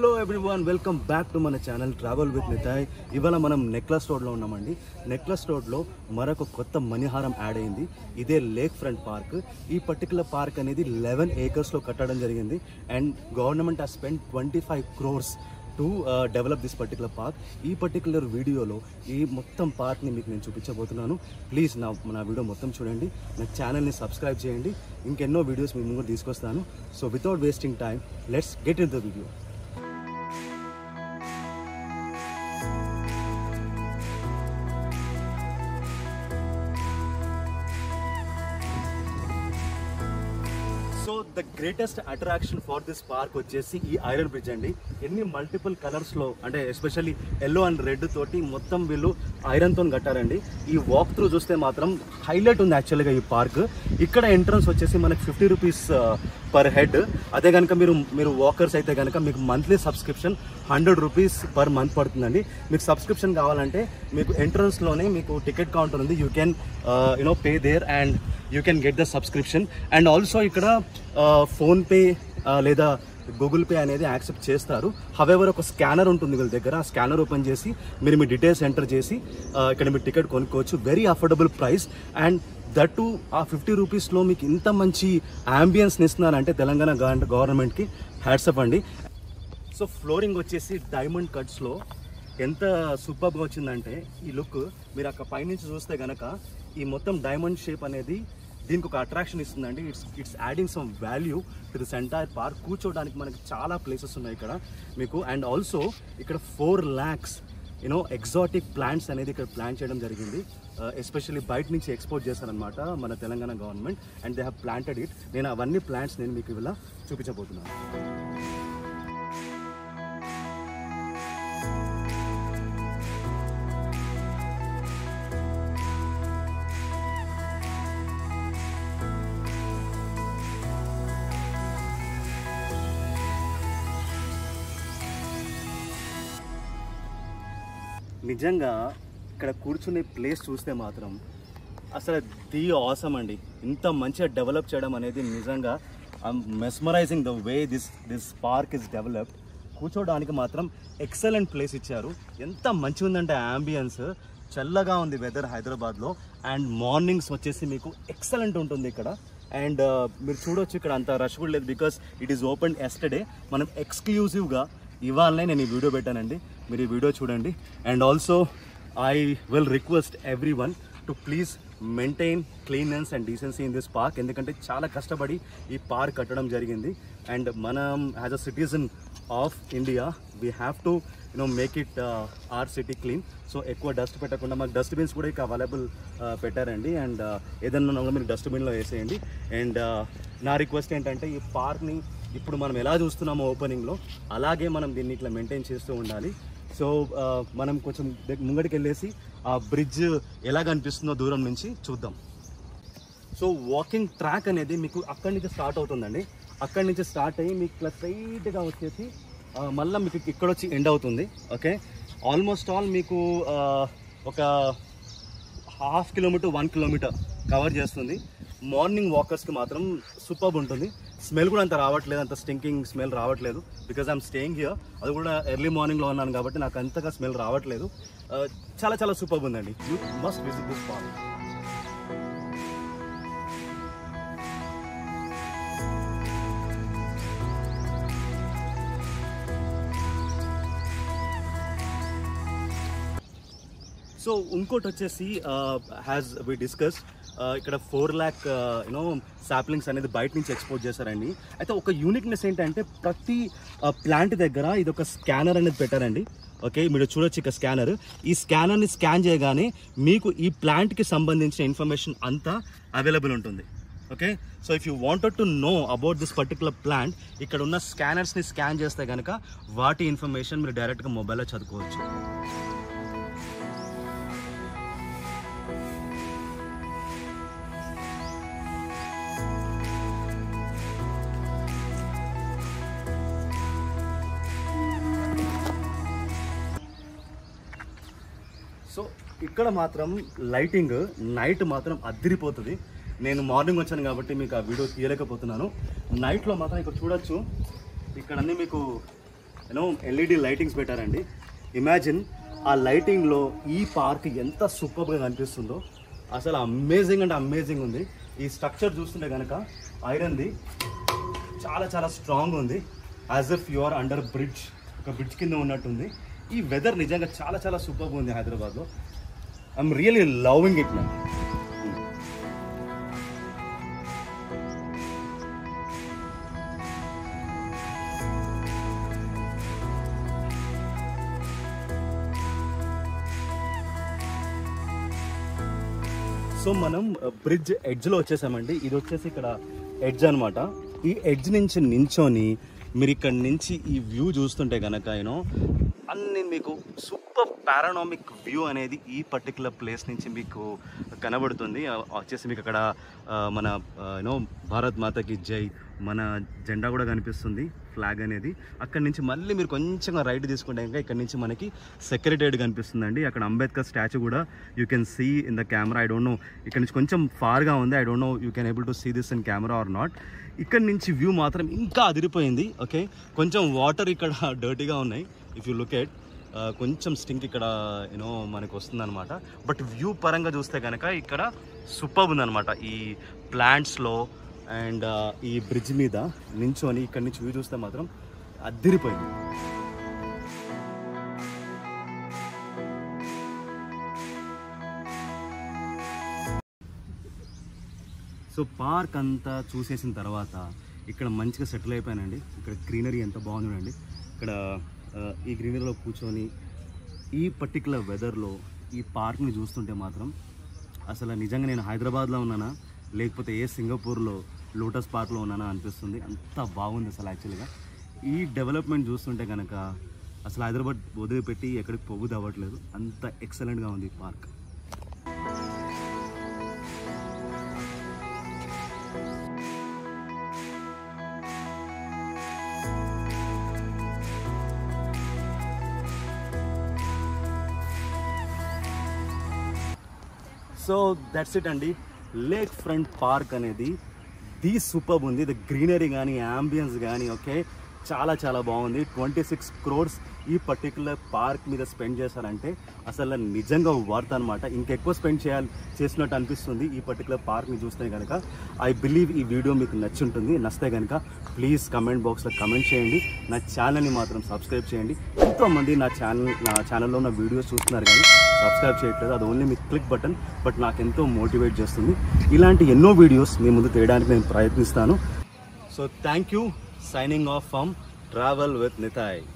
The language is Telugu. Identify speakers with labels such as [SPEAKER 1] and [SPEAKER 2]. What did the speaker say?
[SPEAKER 1] hello everyone welcome back to మన ఛానల్ ట్రావెల్ విత్ నితాయ్ ఇవాళ మనం నెక్లెస్ రోడ్లో ఉన్నామండి నెక్లెస్ రోడ్లో మరొక కొత్త మణిహారం యాడ్ అయింది ఇదే లేక్ ఫ్రంట్ పార్క్ ఈ పర్టికులర్ పార్క్ అనేది లెవెన్ ఏకర్స్లో కట్టడం జరిగింది and government ah spend twenty five crores to develop this particular park ఈ పర్టికులర్ వీడియోలో ఈ మొత్తం పార్క్ని మీకు నేను చూపించబోతున్నాను ప్లీజ్ నా నా వీడియో మొత్తం చూడండి నా ఛానల్ని సబ్స్క్రైబ్ చేయండి ఇంకెన్నో వీడియోస్ మీ ముందు తీసుకొస్తాను so without wasting time let's get in the video so the greatest attraction for this park వచ్చేసి ఈ ఐరన్ బ్రిడ్జ్ అండి ఎన్ని మల్టిపుల్ కలర్స్లో అంటే ఎస్పెషల్లీ ఎల్లో అండ్ రెడ్ తోటి మొత్తం వీళ్ళు ఐరన్తో కట్టారండి ఈ వాక్ త్రూ చూస్తే మాత్రం హైలైట్ ఉంది యాక్చువల్గా ఈ పార్క్ ఇక్కడ ఎంట్రన్స్ వచ్చేసి మనకి ఫిఫ్టీ రూపీస్ పర్ హెడ్ అదే కనుక మీరు మీరు వాకర్స్ అయితే కనుక మీకు monthly subscription hundred rupees per month పడుతుందండి మీకు సబ్స్క్రిప్షన్ కావాలంటే మీకు ఎంట్రన్స్లోనే మీకు టికెట్ కౌంటర్ ఉంది you can you know pay there and you can get the subscription and also ఇక్కడ ఫోన్పే లేదా గూగుల్ పే అనేది యాక్సెప్ట్ చేస్తారు హవెవర్ ఒక స్కానర్ ఉంటుంది వీళ్ళ దగ్గర ఆ స్కానర్ ఓపెన్ చేసి మీరు మీ డీటెయిల్స్ ఎంటర్ చేసి ఆ, ఇక్కడ మీరు టికెట్ కొనుక్కోవచ్చు very affordable price and that too ah fifty రూపీస్లో మీకు ఇంత మంచి అంబియన్స్ని ఇస్తున్నారంటే తెలంగాణ గవర్నమెంట్కి హ్యాట్సప్ అండి సో ఫ్లోరింగ్ వచ్చేసి డైమండ్ కట్స్లో ఎంత సూపర్గా వచ్చిందంటే ఈ లుక్ మీరు అక్కడ పైనుంచి చూస్తే గనక ఈ మొత్తం డైమండ్ షేప్ అనేది దీనికి ఒక అట్రాక్షన్ ఇస్తుందండి it's it's adding some value to this entire park కూర్చోవడానికి మనకి చాలా ప్లేసెస్ ఉన్నాయి ఇక్కడ మీకు అండ్ ఆల్సో ఇక్కడ four lakhs you know exotic plants అనేది ఇక్కడ ప్లాంట్ చేయడం జరిగింది ఎస్పెషల్లీ బయట నుంచి ఎక్స్పోర్ట్ చేశారనమాట మన Telangana government and they have planted it నేను అవన్నీ ప్లాంట్స్ నేను మీకు ఇలా చూపించబోతున్నాను నిజంగా ఇక్కడ కూర్చునే ప్లేస్ చూస్తే మాత్రం అసలు ది ఆసమ్ అండి ఇంత మంచిగా డెవలప్ చేయడం అనేది నిజంగా mesmerising the way this this park is developed కూర్చోడానికి మాత్రం ఎక్సలెంట్ ప్లేస్ ఇచ్చారు ఎంత మంచిగా ఉందంటే అంబియన్స్ చల్లగా ఉంది వెదర్ హైదరాబాద్లో అండ్ మార్నింగ్స్ వచ్చేసి మీకు ఎక్సలెంట్ ఉంటుంది ఇక్కడ అండ్ మీరు చూడొచ్చు ఇక్కడ అంత రష్ కూడా లేదు because it is open yesterday మనం ఎక్స్క్లూజివ్గా ఇవాళనే నేను ఈ వీడియో పెట్టానండి మీరు ఈ వీడియో చూడండి and also I will request everyone to please maintain cleanness and decency in this park ఎందుకంటే చాలా కష్టపడి ఈ పార్క్ కట్టడం జరిగింది అండ్ మనం as a citizen of India we have to you know make it our city clean so ఎక్కువ డస్ట్ పెట్టకుండా మాకు డస్ట్బిన్స్ కూడా ఇక అవైలబుల్ పెట్టారండి అండ్ ఏదన్నా ఉన్నా కూడా మీరు డస్ట్బిన్లో వేసేయండి అండ్ నా రిక్వెస్ట్ ఏంటంటే ఈ పార్క్ని ఇప్పుడు మనం ఎలా చూస్తున్నామో ఓపెనింగ్లో అలాగే మనం దీన్ని ఇట్లా మెయింటైన్ చేస్తూ ఉండాలి సో ఆ, మనం కొంచెం దగ్- ముంగడికి వెళ్ళేసి ఆ బ్రిడ్జ్ ఎలా కనిపిస్తుందో దూరం నుంచి చూద్దాం సో వాకింగ్ ట్రాక్ అనేది మీకు అక్కడి నుంచి స్టార్ట్ అవుతుందండి అక్కడి నుంచి స్టార్ట్ అయ్యి మీకు ఇట్లా స్ట్రైట్గా వచ్చేసి ఆ, మళ్ళీ మీకు ఇక్కడ వచ్చి ఎండ్ అవుతుంది ఓకే ఆల్మోస్ట్ ఆల్ మీకు ఆ, ఒక half kilometre one kilometre cover చేస్తుంది మార్నింగ్ వాకర్స్కి మాత్రం సూపర్ ఉంటుంది స్మెల్ కూడా అంత రావట్లేదు అంత స్టింకింగ్ స్మెల్ రావట్లేదు బికాజ్ ఐఎమ్ స్టేయింగ్ హియర్ అది కూడా ఎర్లీ మార్నింగ్లో ఉన్నాను కాబట్టి నాకు అంతగా స్మెల్ రావట్లేదు ఆ, చాలా చాలా సూపర్ ఉందండి you must visit this park so ఇంకోటి వచ్చేసి హ్యాస్ వి డిస్కస్ ఇక్కడ ఫోర్ ల్యాక్ యూనో సాప్లింగ్స్ అనేది బయట నుంచి ఎక్స్పోర్ట్ చేశారండి అయితే ఒక యూనిక్నెస్ ఏంటంటే ప్రతి ప్లాంట్ దగ్గర ఇది ఒక స్కానర్ అనేది పెట్టారండి ఓకే మీరు చూడొచ్చు ఇక స్కానర్ ఈ స్కానర్ని స్కాన్ చేయగానే మీకు ఈ ప్లాంట్కి సంబంధించిన ఇన్ఫర్మేషన్ అంతా అవైలబుల్ ఉంటుంది okay so if you wanted to know about this particular plant ఇక్కడ ఉన్న స్కానర్స్ని స్కాన్ చేస్తే కనుక వాటి ఇన్ఫర్మేషన్ మీరు డైరెక్ట్గా మొబైల్లో చదువుకోవచ్చు సో ఇక్కడ మాత్రం లైటింగ్ నైట్ మాత్రం అద్దిరిపోతుంది నేను మార్నింగ్ వచ్చాను కాబట్టి మీకు ఆ వీడియో తీయలేకపోతున్నాను నైట్లో మాత్రం ఇక్కడ చూడొచ్చు ఇక్కడ అన్నీ మీకు యూనో ఎల్ఈడి లైటింగ్స్ పెట్టారండి ఇమాజిన్ ఆ లైటింగ్లో ఈ పార్క్ ఎంత సూపర్గా కనిపిస్తుందో అసలు అమేజింగ్ అంటే అమేజింగ్ ఉంది ఈ స్ట్రక్చర్ చూస్తుంటే కనుక ఐరన్ది చాలా చాలా స్ట్రాంగ్ ఉంది as if you are under bridge ఒక బ్రిడ్జ్ కింద ఉన్నట్టుంది ఈ వెదర్ నిజంగా చాలా చాలా సూపర్గా ఉంది హైదరాబాద్లో I'm really loving it ma'am so మనం బ్రిడ్జ్ ఎడ్జ్లో వచ్చేసామండి ఇది వచ్చేసి ఇక్కడ ఎడ్జ్ అన్నమాట ఈ ఎడ్జ్ నుంచి నించొని మీరు ఇక్కడ నుంచి ఈ వ్యూ చూస్తుంటే కనుక యూనో అన్ని మీకు సూపర్ పారానామిక్ వ్యూ అనేది ఈ పర్టికులర్ ప్లేస్ నుంచి మీకు కనబడుతుంది ఆ, వచ్చేసి మీకు అక్కడ ఆ, మన యూనో భారత్ మాతకి జై మన జెండా కూడా కనిపిస్తుంది ఫ్లాగ్ అనేది అక్కడ నుంచి మళ్ళీ మీరు కొంచెం రైట్ తీసుకుంటే ఇంకా ఇక్కడ నుంచి మనకి సెక్రటేరియట్ కనిపిస్తుందండి అక్కడ అంబేద్కర్ స్టాచ్యూ కూడా you can see in the camera I don't know ఇక్కడ నుంచి కొంచెం ఫార్గా ఉంది I don't know you can able to see this in camera or not ఇక్కడ నుంచి వ్యూ మాత్రం ఇంకా అదిరిపోయింది ఓకే కొంచెం వాటర్ ఇక్కడ డర్టీగా ఉన్నాయి ఇఫ్ యూ లుక్ ఎట్ కొంచెం స్టింక్ ఇక్కడ యూనో మనకు వస్తుందన్నమాట బట్ వ్యూ పరంగా చూస్తే కనుక ఇక్కడ సూపర్ ఉందన్నమాట ఈ ప్లాంట్స్లో అండ్ ఈ బ్రిడ్జ్ మీద నించొని ఇక్కడ నుంచి వ్యూ చూస్తే మాత్రం అద్దిరిపోయింది సో పార్క్ అంతా చూసేసిన తర్వాత ఇక్కడ మంచిగా సెటిల్ అయిపోయానండి ఇక్కడ గ్రీనరీ ఎంత బాగుంది చూడండి ఇక్కడ ఆ, ఈ గ్రీనరీలో కూర్చొని ఈ పర్టికులర్ వెదర్లో ఈ పార్క్ని చూస్తుంటే మాత్రం అసలు నిజంగా నేను హైదరాబాద్లో ఉన్నానా లేకపోతే ఏ సింగపూర్లో లోటస్ పార్క్లో ఉన్నానా అనిపిస్తుంది అంత బాగుంది అసలు యాక్చువల్గా ఈ డెవలప్మెంట్ చూస్తుంటే కనుక అసలు హైదరాబాద్ వదిలిపెట్టి ఎక్కడికి పొగుది అవ్వట్లేదు అంత ఎక్సలెంట్గా ఉంది ఈ పార్క్ సో దట్స్ ఇట్ అండి లేక్ ఫ్రంట్ పార్క్ అనేది ది సూపర్ ఉంది ది గ్రీనరీ కానీ అంబియన్స్ కానీ ఓకే చాలా చాలా బాగుంది ట్వంటీ సిక్స్ క్రోడ్స్ ఈ పర్టికులర్ పార్క్ మీద స్పెండ్ చేశారంటే అసలు నిజంగా వర్త్ అనమాట ఇంకెక్కువ స్పెండ్ చేయాలి చేసినట్టు అనిపిస్తుంది ఈ పర్టికులర్ పార్క్ని చూస్తే కనుక ఐ బిలీవ్ ఈ వీడియో మీకు నచ్చుంటుంది నచ్చితే కనుక ప్లీజ్ కమెంట్ బాక్స్లో కమెంట్ చేయండి నా ఛానల్ని మాత్రం సబ్స్క్రైబ్ చేయండి ఎంతోమంది నా ఛానల్ నా ఛానల్లో ఉన్న వీడియోస్ చూస్తున్నారు కానీ సబ్స్క్రైబ్ చేయట్లేదు అది ఓన్లీ మీ క్లిక్ బటన్ బట్ నాకు ఎంతో మోటివేట్ చేస్తుంది ఇలాంటి ఎన్నో వీడియోస్ మీ ముందు తీయడానికి నేను ప్రయత్నిస్తాను so thank you signing off from travel with Nitai